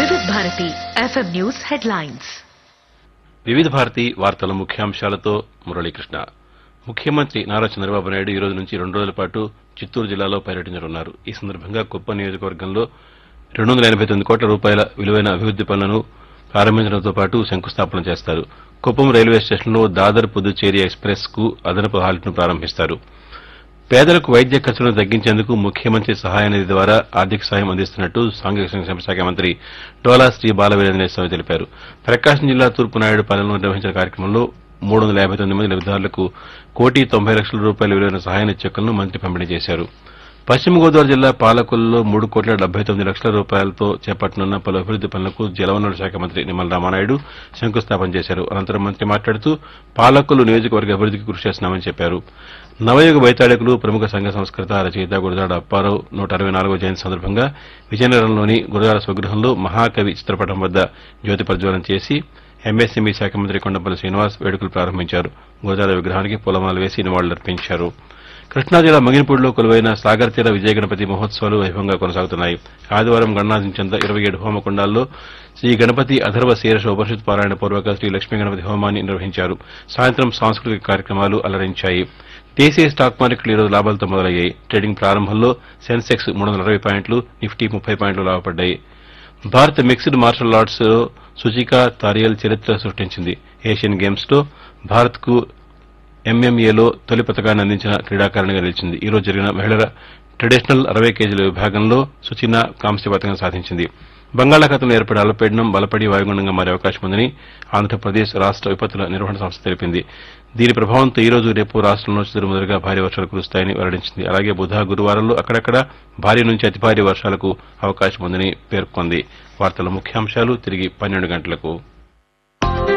వివిధ Bharati FM news headlines వివిధ భారతి వార్తల ముఖ్యాంశాలతో మురళీకృష్ణ ముఖ్యమంత్రి నారా చంద్రబాబు నాయుడు ఈ రోజు నుంచి రెండు రోజుల పాటు చిత్తూరు జిల్లాలో పర్యటించనున్నారు ఈ సందర్భంగా కుప్పం నియోజకవర్గంలో రెండు వందల ఎనబై తొమ్మిది కోట్ల రూపాయల విలువైన అభివృద్ది పనులను ప్రారంభించడంతో పాటు శంకుస్థాపన చేస్తారు కుప్పం రైల్వే స్టేషన్లో దాదర్ పుదుచ్చేరి ఎక్స్ప్రెస్ కు అదనపు హాల్ట్ను ప్రారంభిస్తారు పేదలకు వైద్య ఖర్చులను తగ్గించేందుకు ముఖ్యమంత్రి సహాయ నిధి ద్వారా ఆర్థిక సాయం అందిస్తున్నట్టు సాంఘిక సంక్షేమ శాఖ మంత్రి డోలా శ్రీ బాలవీరేంద్ర స్వామి తెలిపారు ప్రకాశం జిల్లా తూర్పు నాయుడు పాలెంలో నిర్వహించిన కార్యక్రమంలో మూడు వందల యాభై తొమ్మిది మంది లబ్దిదారులకు కోటి తొంభై లక్షల రూపాయల విలువైన సహాయ చెక్కులను మంత్రి పంపిణీ చేశారు పశ్చిమ గోదావరి జిల్లా పాలకొల్లులో మూడు కోట్ల డెబ్బై తొమ్మిది లక్షల రూపాయలతో చేపట్టనున్న పలు అభివృద్ది పనులకు జలవనరుల శాఖ మంత్రి నిమ్మల రామానాయుడు శంకుస్థాపన చేశారు అనంతరం మంత్రి మాట్లాడుతూ పాలకొల్లు నియోజకవర్గ అభివృద్దికి కృషి చేస్తున్నామని చెప్పారు నవయుగ వైతాళికులు ప్రముఖ సంఘ సంస్కృత రచయిత గురజాడ అప్పారావు నూట అరవై నాలుగో జయంతి సందర్భంగా విజయనగరంలోని గురజాడ స్వగృహంలో మహాకవి చిత్రపటం వద్ద జ్యోతి ప్రజ్వలన చేసి ఎంఎస్ఎంఈ శాఖ మంత్రి కొండపల్లి శ్రీనివాస్ వేడుకలు ప్రారంభించారు గురజాడ విగ్రహానికి పూలమాల వేసి నివాళులర్పించారు కృష్ణా జిల్లా మంగినపూడిలో కొలువైన సాగర్ తీర విజయ గణపతి మహోత్సవాలు వైభవంగా కొనసాగుతున్నాయి ఆదివారం గణనాథం చెంద ఇరవై ఏడు హోమకుండాల్లో శ్రీ గణపతి అథర్వ శీర్ష ఉపనిషత్ పారాయణ పూర్వక శ్రీ లక్ష్మీ గణపతి హోమాన్ని నిర్వహించారు సాయంత్రం సాంస్కృతిక కార్యక్రమాలు అలరించాయి దేశీయ స్టాక్ మార్కెట్లు ఈరోజు లాభాలతో మొదలయ్యాయి ట్రేడింగ్ ప్రారంభంలో సెన్సెక్స్ మూడు వందల అరవై పాయింట్లు నిఫ్టీ ముప్పై పాయింట్లు లాభపడ్డాయి భారత్ మిక్స్డ్ మార్షల్ ఆర్ట్స్ లో సుచికా తారియల్ చరిత్ర సృష్టించింది ఏషియన్ గేమ్స్ లో భారత్ కు ఎంఎంఏలో తొలి పథకాన్ని అందించిన క్రీడాకారిణిగా నిలిచింది ఈ రోజు జరిగిన మహిళల ట్రెడిషనల్ అరవై కేజీల విభాగంలో సుచినా కాంస్య పథకం సాధించింది బంగాళాఖాతంలో ఏర్పడే అల్పపీడనం బలపడి వాయుగుండంగా మారే అవకాశం ఉందని ఆంధ్రప్రదేశ్ రాష్ట విపత్తుల నిర్వహణ సంస్థ తెలిపింది దీని ప్రభావంతో ఈ రోజు రేపు రాష్ట్రంలో చిరుముదరుగా భారీ వర్షాలు కురుస్తాయని వెల్లడించింది అలాగే బుధ గురువారంలో అక్కడక్కడ భారీ నుంచి అతి భారీ వర్షాలకు అవకాశం ఉందని పేర్కొంది వార్తల ముఖ్యాంశాలు తిరిగి పన్నెండు గంటలకు